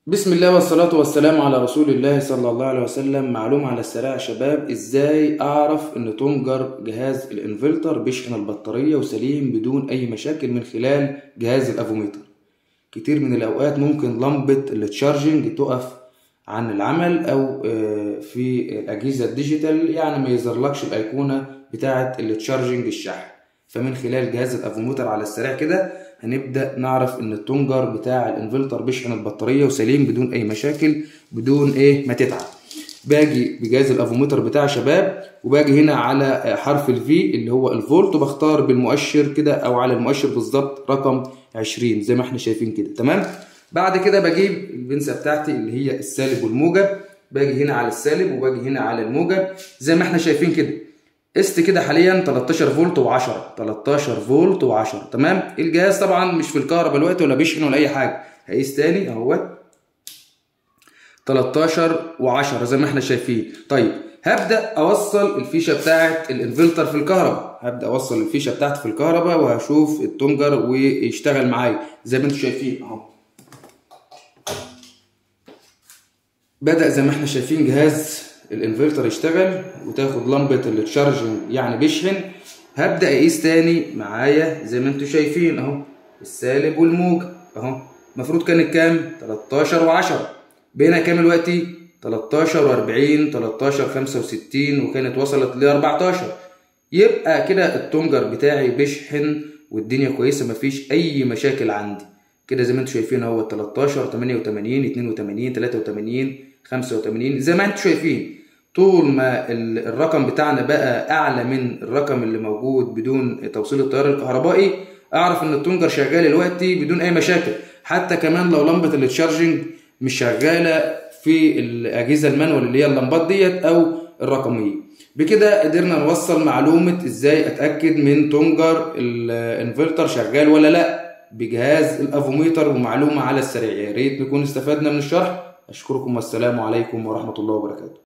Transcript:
بسم الله والصلاة والسلام على رسول الله صلى الله عليه وسلم معلومة على السريع يا شباب ازاي اعرف ان تنجر جهاز الانفلتر بيشحن البطارية وسليم بدون اي مشاكل من خلال جهاز الافوميتر كتير من الاوقات ممكن لمبة التشارجنج تقف عن العمل او في الاجهزة الديجيتال يعني ما يظهرلكش الايقونة بتاعة التشارجنج الشحن فمن خلال جهاز الافوميتر على السريع كده هنبدأ نعرف ان التونجر بتاع الانفلتر بيشحن البطارية وسليم بدون اي مشاكل بدون ايه ما تتعب باجي بجهاز الافوميتر بتاع شباب وباجي هنا على حرف الفي اللي هو الفولت وبختار بالمؤشر كده او على المؤشر بالظبط رقم 20 زي ما احنا شايفين كده تمام بعد كده بجيب البنسة بتاعتي اللي هي السالب والموجب باجي هنا على السالب وباجي هنا على الموجب زي ما احنا شايفين كده قست كده حاليا 13 فولت و10 13 فولت و10 تمام الجهاز طبعا مش في الكهرباء دلوقتي ولا بيشحن ولا اي حاجه هقيس تاني اهوت 13 و10 زي ما احنا شايفين طيب هبدا اوصل الفيشه بتاعه الانفلتر في الكهرباء هبدا اوصل الفيشه بتاعتي في الكهرباء وهشوف التونجر ويشتغل معايا زي ما انتم شايفين اهو بدا زي ما احنا شايفين جهاز الانفرتر يشتغل وتاخد لمبه التشارجنج يعني بيشحن هبدا اقيس تاني معايا زي ما انتم شايفين اهو السالب والموجب اهو المفروض كانت كام 13 و10 بقينا كام دلوقتي 13 و40 13 65 وكانت وصلت ل 14 يبقى كده التونجر بتاعي بيشحن والدنيا كويسه مفيش اي مشاكل عندي كده زي ما انتم شايفين اهو 13 88 82 83 85 زي ما انتم شايفين طول ما الرقم بتاعنا بقى اعلى من الرقم اللي موجود بدون توصيل التيار الكهربائي اعرف ان التونجر شغال دلوقتي بدون اي مشاكل حتى كمان لو لمبه التشارجنج مش شغاله في الاجهزه المانوال اللي هي اللمبات ديت او الرقميه بكده قدرنا نوصل معلومه ازاي اتاكد من تونجر الانفلتر شغال ولا لا بجهاز الافوميتر ومعلومه على السريع يا ريت نكون استفدنا من الشرح اشكركم والسلام عليكم ورحمه الله وبركاته